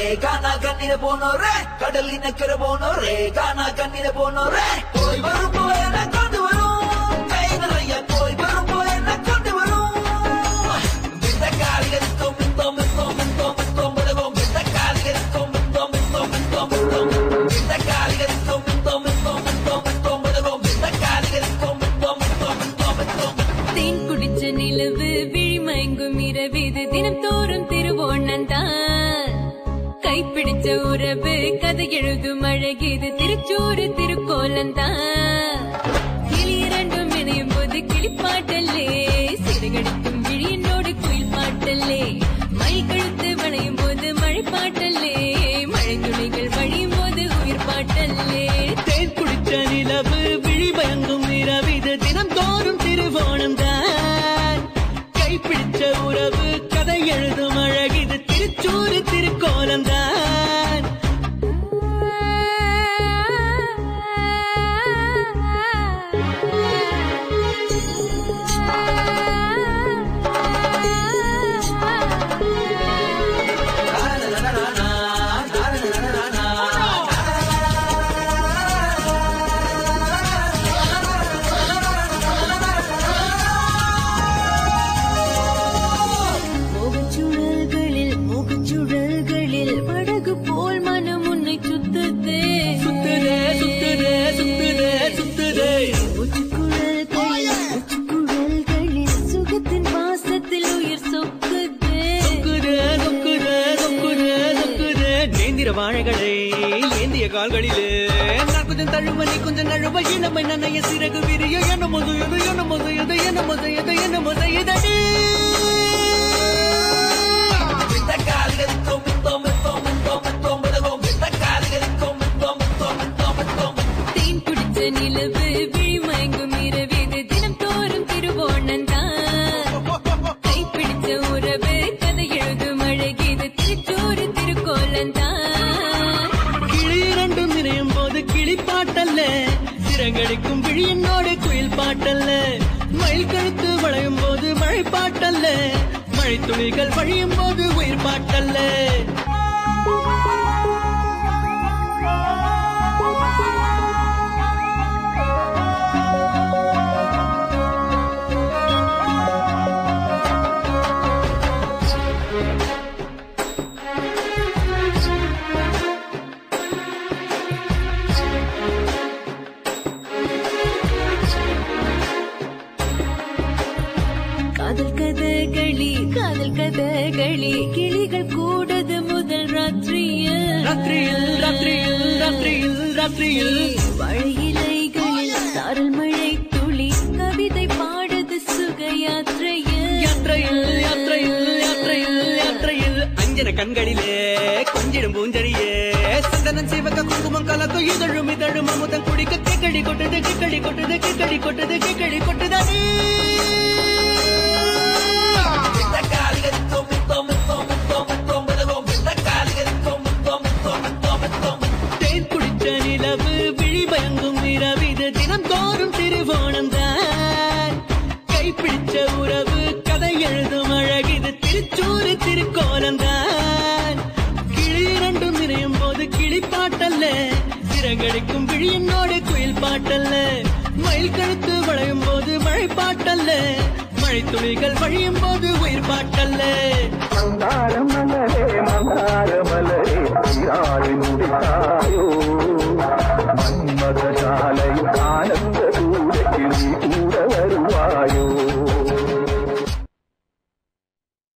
காணா கண்ணில போனோரே கடலினக்கரை போனோரே காணா கண்ணில போனோரே போய் வரும் போய் என்ன கொண்டு வரும் கை நிறைய போய் வரும் போய் என்ன கொண்டு வரும் இந்த காலிகரித்தோம் மித்தோம் மித்தோம் மித்தோம் மித்தோம் விடுவோம் இந்த காலிகரித்தோம் மித்தோம் மித்தோம் மித்தோம் மித்தோம் இந்த காலிகரித்தோம் மித்தோம் மித்தோம் மித்தோம் மித்தோம் விடுவோம் இந்த காலிகரித்தோம் மித்தோம் மித்தோம் மித்தோம் மித்தோம் தேன் குடிச்ச நிலவு விழிமயங்கும் இரவிது தினம் தோறும் திருவோணம் தான் கைப்பிடிச்ச உறவு கதை எழுதும் அழகிது திருச்சூறு திருக்கோலம் தான் கிளி இரண்டும் இணையும் போது கிளிப்பாட்டல்லே சிறகடிக்கும் விழியினோடு குயில் பாட்டல்லே மயில் கழுத்து வளையும் போது மழை பாட்டல்லே மழை துளிகள் வழியும் போது உயிர் பாட்டல்லே தேன் குடிச்ச நிலவு விழி பயங்கும் இரவிது தினம் தோறும் திருவோணம் தான் கைப்பிடிச்ச உறவு கதை எழுதும் அழகிது திருச்சூறு திருக்கோலம் தான் மோகச்சுழல்களில் மோகச்சுழல்களில் படகு போல் மனம் உன்னை சுத்துதே சுத்துதே சுத்துதே சுத்துதே சுத்துதே உச்சிக்குழல்களில் உச்சிக்குழல்களில் சுகத்தின் வாசத்தில் உயிர் சொக்குதே சொக்குதே சொக்குதே சொக்குதே சொக்குதே நேந்திர வாழைகளை ஏந்திய கால்களிலே நான் கொஞ்சம் தழுவ நீ கொஞ்சம் நழுவ இளமை நனைய சிறகு விரிய என்ன முதையது என்ன முதையது என்ன முதையது என்ன முதையதடி இந்த காலிகரித்தோம் மித்தோம் மித்தோம் மித்தோம் மித்தோம் விடுவோம் இந்த காலிகரித்தோம் மித்தோம் மித்தோம் மித்தோம் மித்தோம் தேன் குடிச்ச நிலவு விழிமயங்கும் இரவிது தினம் தோறும் திருவோணம் தான் கைப்பிடிச்ச உறவு கதை எழுதும் அழகிது திருச்சூறு திருக்கோலம் தான் கிளி இரண்டும் இணையும் போது கிளி பாட்டல்ல சிறகடிக்கும் விழியினோடு குயில் பாட்டல்ல மயில் கழுத்து வளையும் போது மழை பாட்டல்ல மழை துளிகள் வழியும் போது உயிர் பாட்டல்ல காதல் கதகளி காதல் கதகளி கிளிகள் கூடது முதல் ராத்திரியில் ராத்திரியில் ராத்திரியில் ராத்திரியில் ராத்திரியில் வாழை இலைகளில் சாரல் மழை துளி கவிதை பாடுது சுக யாத்திரையில் யாத்திரையில் யாத்திரையில் யாத்திரையில் யாத்திரையில் அஞ்சன கண்களிலே கொஞ்சிடும் பூஞ்சரியே சந்தனம் சிவக்க குங்குமம் கலக்கும் இதழும் இதழும் அமுதம் குடிக்க கிக்கடி கொட்டுது கிக்கடி கொட்டுது கிக்கடி கொட்டுது கிக்கடி கொட்டுதடி இந்த காலிகரித்தோம் மித்தோம் மித்தோம் மித்தோம் மித்தோம் விடுவோம் இந்த காலிகரித்தோம் மித்தோம் மித்தோம் மித்தோம் மித்தோம் தேன் குடிச்ச நிலவு விழி பயங்கும் இரவிது தினம் தோறும் திருவோணம் தான் கைப்பிடிச்ச உறவு கதை எழுதும் அழகிது திருச்சூறு திருக்கோலம் தான் கிளி இரண்டும் இணையும் போது கிளி பாட்டல்ல சிறகடிக்கும் விழியினோடு குயில் பாட்டல்ல மயில் கழுத்து வளையும் போது மழை பாட்டல்ல மழை துளிகள் வழியும் போது உயிர் பாட்டல்ல மந்தார மலரே மந்தார மலரே நீராடி முடித்தாயோ மன்மத சாலையில் ஆனந்த